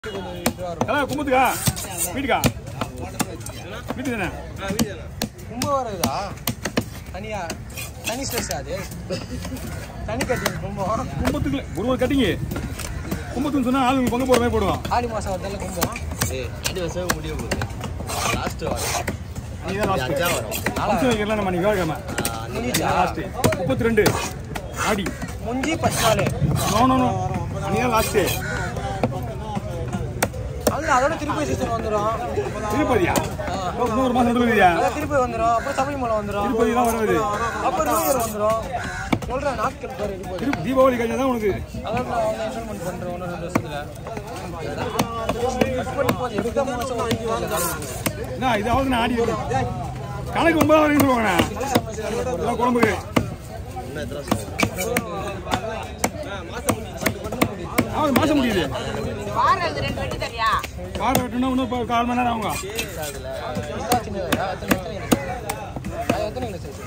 கலா கும்பத்துக்கா வீட்டுக்கா வீட்டு தானே கும்பம் வருதா தனியா தனி ஸ்ட்ரெஸ் அது தனி கட்டிங் கும்பம் கும்பத்துக்கு ஒரு ஒரு கட்டிங்க கும்பத்துன்னு சொன்னா ஆளுங்க பங்கு போற மாதிரி போடுவான் ஆடி மாசம் வரதால கும்பம் ஏய், அஞ்சு வருஷம் முடிய போகுது லாஸ்ட் வரும் நீ தான் லாஸ்ட் அஞ்சா வரும் ஃபங்க்ஷன் வைக்கலாம் நம்ம நீ வேலைக்காம ஆ, அந்த முடிஞ்சா லாஸ்ட் முப்பத்தி ரெண்டு ஆடி முஞ்சி ஃபர்ஸ்ட் நாள் நோ நோ நோ நீ தான் லாஸ்ட்டு அது அதோட திருப்பதி சீசன் வந்துடும் திருப்பதியா இன்னொரு மாதம் நடுவுலையா அதான் திருப்பதி வந்துடும் அப்புறம் சபரிமலை வந்துடும் திருப்பதி தான் வருது அப்புறம் நியூ இயர் வந்துடும் சொல்றேன் நாட்கள் பேர் இது போய் திரு தீபாவளி கழிஞ்சா தான் உனக்கு அதான் நான் வந்து என்ரோல்மெண்ட் பண்றேன் ஒன்று ரெண்டு வருஷத்துல கட் பண்ணி போகுது எடுக்க மாசம் வாங்கி வாங்க என்ன இதாவது நான் ஆடி இருக்கேன். கணக்கு ஒன்பதாம் வரைக்கும் சொல்லுவாங்கண்ணா இதெல்லாம் குழம்புக்கு இன்னும் எத்தனை வருஷம் ஆமாம் மாசம் முடியுது வாரம் இது ரெண்டு வண்டி தரியா கார் வெட்டணும் இன்னும் இப்போ கால் மணி நேரம் ஆகுங்க சின்னதா எத்தனை எத்தனை எத்தனை இல்லை சைஸ்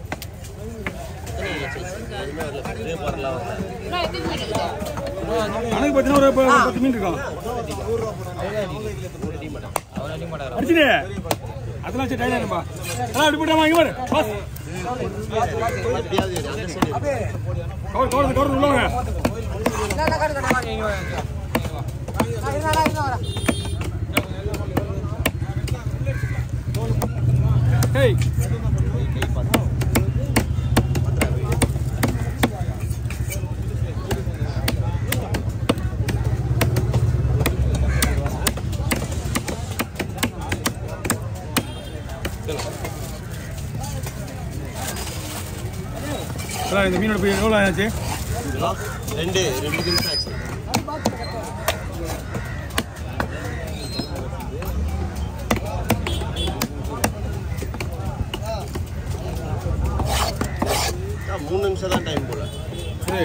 எதுவுமே வரல பெரிய பொருளாக வரல இன்னும் எத்தனை மீன் இருக்குது கணக்கு பார்த்தீங்கன்னா ஒரு இப்போ ஒரு பத்து மீன் இருக்கும் அவர் அடி மாட்டாரா அடிச்சுடு அதெல்லாம் சரி டைம் ஆயிருப்பா எல்லாம் அப்படி போட்டாமா இங்கே பாரு பாஸ் எப்படியாவது இது அந்த சைடு கவர் கவர் கவர் உள்ள வாங்க ஹேய் அதான் இந்த மீனோட போய் எவ்வளோ ஆச்சு ரெண்டு ரெண்டு நிமிஷம் ஆச்சு ஆ, மூணு நிமிஷம் தான் டைம் போல சரி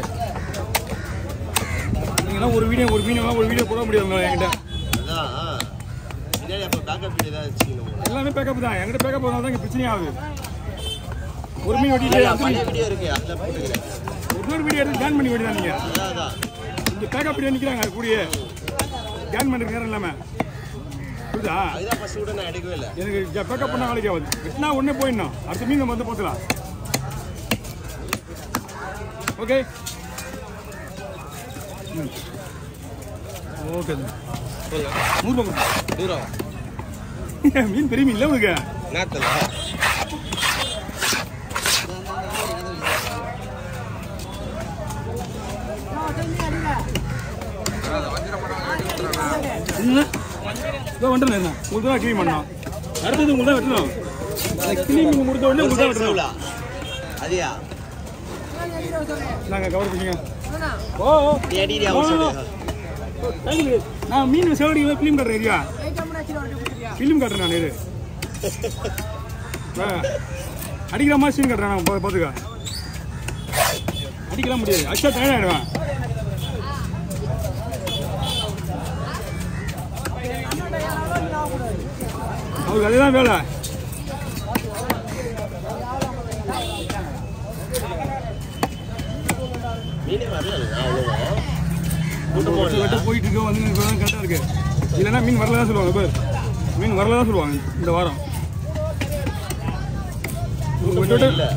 நீங்களாம் ஒரு வீடியோ ஒரு மீனெல்லாம் ஒரு வீடியோ போட முடியாது என்கிட்ட அதான் பின்னாடி அப்போ பேக்கப் வீடியோ தான் வச்சுக்கணும் போல எல்லாமே பேக்கப் தான் என்கிட்ட பேக்கப் வந்தால் தான் இங்கே பிரச்சனை ஆகுது ஒரு மீன் வெட்டிட்டு அடுத்த பழைய மீன் வீடியோ இருக்கு அதில் போட்டுக்கிறேன் இன்னொரு வீடியோ எடுத்து ஜாயின் பண்ணி வேண்டியதான் நீங்கள் அதான் அதான் இங்கே பேக்கப் வீடியோ நிற்கிறாங்க அது கூடயே ஜாயின் பண்ணுறது நேரம் இல்லாமல் புரியுதா அதுதான் ஃபர்ஸ்ட் கூட நான் எடுக்கவே இல்லை எனக்கு பேக்கப் பண்ண வேலைக்கு ஆகுது வெட்டினா உடனே போயிடணும் அடுத்த மீன் நம்ம வந்து பார்த்துக்கலாம் ஓகே ஓகே நூறுபா கொடுங்க தூரம் மீன் பெரிய மீன் இல்லை உனக்கு நேரத்தில் என்ன இதோ வந்துட்டேன் என்ன உங்களுக்கு தான் க்ளீன் பண்ணோம் அடுத்தது உங்களுக்கு தான் வெட்டணும் அந்த க்ளீன் பண்ணி முடித்த உடனே உங்களுக்கு தான் வெட்டணும் அதியா நாங்கள் கவர் பண்ணிங்க ஓ ஓ. நீ அடிடி ஓ, அவன் ஓ. டைமுக்கு. நான் மீன் சேவடிக்கு ஃபிலிம் காட்டுறேன் ஏரியா ஃபிலிம் காட்டுறேன் நான் நேரு ஆ. அடிக்கிற மாதிரி சீன் காட்டுறேன் நான் பா- பார்த்துக்க அடிக்கலாம் முடியாது அச்சா டயர்ட் ஆகிடுவேன் அவருக்கு அதுதான் வேலை மீனே வரல அவ்வளோவா கூட்டம் ஒரு போடல வெட்ட போயிட்டு இருக்கு வந்து கரெக்டாக இருக்கு இல்லைன்னா மீன் வரல தான் சொல்லுவாங்க பேர் மீன் வரல தான் சொல்லுவாங்க இந்த வாரம் கொஞ்சம் விட்டு இல்லை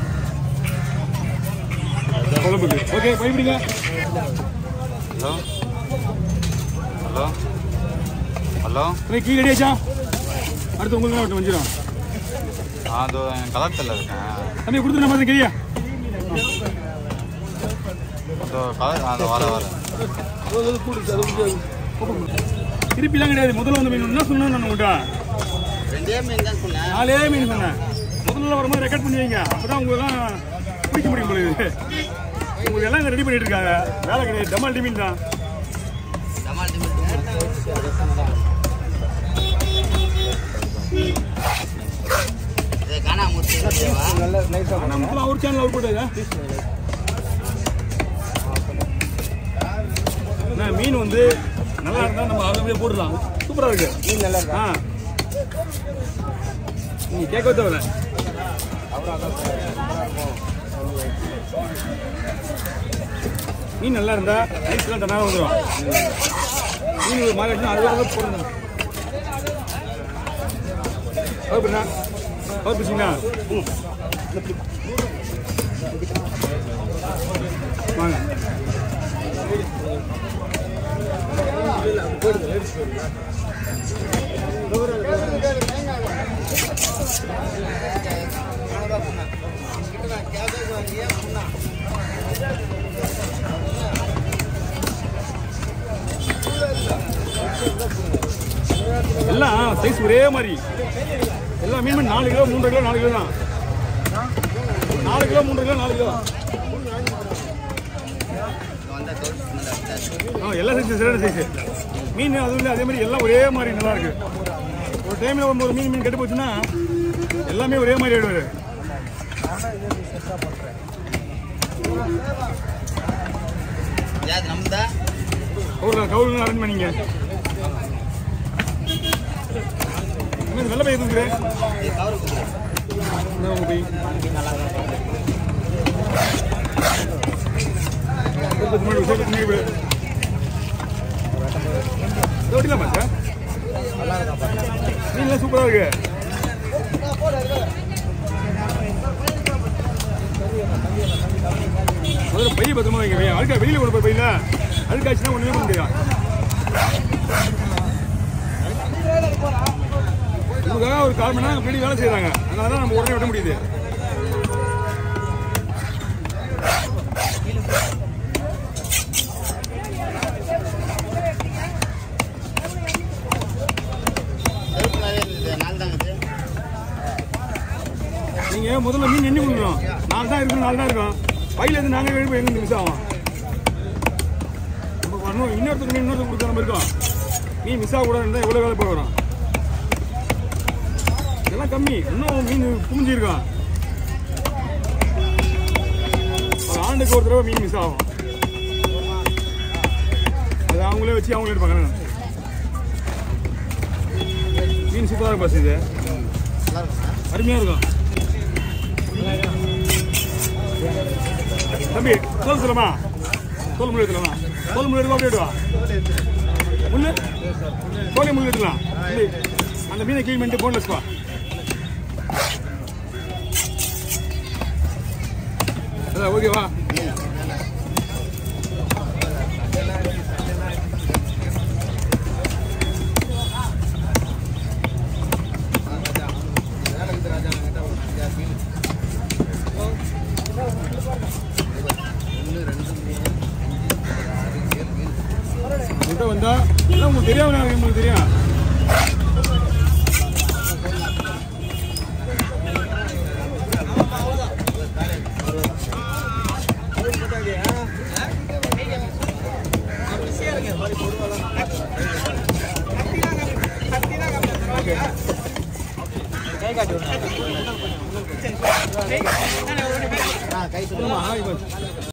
குழம்புக்கு ஓகே பயப்படுங்க ஹலோ ஹலோ ஹலோ கீழே அடியாச்சா அடுத்து உங்களுக்கு தான் வந்துடும் நான் அதோ என் கலத்தில் இருக்கேன் தம்பி கொடுத்து நம்ம கேரியா அதோ கலர் அதோ வர வர திருப்பிலாம் கிடையாது முதல்ல வந்து மீன் என்ன சொன்னேன் நான் உங்கள்கிட்ட ரெண்டே மீன் தான் சொன்னேன் நாலே மீன் சொன்னேன் முதல்ல வரும்போது ரெக்கார்ட் பண்ணி வைங்க அப்பதான் உங்களெல்லாம் பிடிக்க முடியும் போல இது உங்களுக்கு எல்லாம் ரெடி பண்ணிட்டு இருக்காங்க வேலை கிடையாது டமால் மீன் தான் நல்ல நைஸாக ஆனா முதல்ல அவர் சேனல் அவர் போட்டாங்க என்ன மீன் வந்து நல்லா இருந்தா நம்ம அதை போடலாம் சூப்பரா இருக்கு மீன் நல்லா இருக்கா ஆ நீ கேட்க தேவையில்ல மீன் நல்லா இருந்தா ஐஸ்லாம் தன்னால வந்துடும் மீன் ஒரு மாதிரி ஆச்சுன்னா அது வேற போடுங்க அவர் பண்ணா அவர் பிடிச்சிங்களா வாங்க எல்லாம் சைஸ் ஒரே மாதிரி எல்லா மீன் நாலு கிலோ மூன்று கிலோ நாலு கிலோ தான் நாலு கிலோ மூன்று கிலோ நாலு கிலோ ஆ எல்லா சைஸ் சரியான சைஸ் மீன் அதுவும் இல்லை அதே மாதிரி எல்லாம் ஒரே மாதிரி நல்லா இருக்கு ஒரு டைமில் ஒரு மீன் மீன் கெட்டு போச்சுன்னா எல்லாமே ஒரே மாதிரி ஆயிடுவாரு யார் நம்மதா ஒரு கவுலுங்க அரேஞ்ச் பண்ணிங்க இன்னும் வெள்ளை பைய தூக்குறேன் கவர் கொடுக்குறேன் இந்த உங்க பை கொஞ்சம் முன்னாடி விடு, கொஞ்சம் முன்னாடி விடு. இதை வெட்டிடலாமா சார் மீன்லாம் சூப்பராக இருக்கு முதல்ல பைய பத்திரமா வைங்க பையன் அழுக்கா வெளியில் கொண்டு போய் பையில அழுக்காச்சுன்னா ஒன்றுமே பண்ண முடியாது உங்களுக்காக ஒரு கால் மணி நேரம் பின்னாடி வேலை செய்கிறாங்க அதனால தான் நம்ம உடனே விட முடியுது செருப்பு நிறைய இருந்தது நாள் தாங்க இது நீங்கள் முதல்ல மீன் எண்ணி கொடுக்கணும் நாலு தான் இருக்கும் நாலு தான் இருக்கும் பையில இருந்து நாங்கள் எழுப்பி எங்கே மிஸ் ஆகும் நம்ம வரணும் இன்னொருத்தருக்கு மீன் இன்னொருத்தருக்கு கொடுக்குற மாதிரி இருக்கும் மீன் மிஸ் ஆகக்கூடாதுன்னு எவ்வளோ வேலை போய் வரும் இதெல்லாம் கம்மி இன்னும் மீன் குமிஞ்சிருக்கும் ஒரு ஆண்டுக்கு ஒரு தடவை மீன் மிஸ் ஆகும் அது அவங்களே வச்சு அவங்களே எடுப்பாங்க மீன் சூப்பராக இருக்கும் பஸ் இது நல்லா இருக்குண்ணா அருமையாக இருக்கும் தம்பி தோல் சொல்லமா தோல் முள்ளு எடுத்துலாமா தோல் முள்ளு எடுவா அப்படியே எடுவா முள்ளு தோலை முள்ளு எடுக்கலாம் தம்பி, அந்த மீனை க்ளீன் பண்ணிட்டு போன்லெஸ் வா அதான் ஓகேவா உங்கள்கிட்ட வந்தா எல்லாம் உங்களுக்கு தெரியாம உங்களுக்கு தெரியும் கை காட்டி விடுறேன் ஆமா, ஆ, இப்போ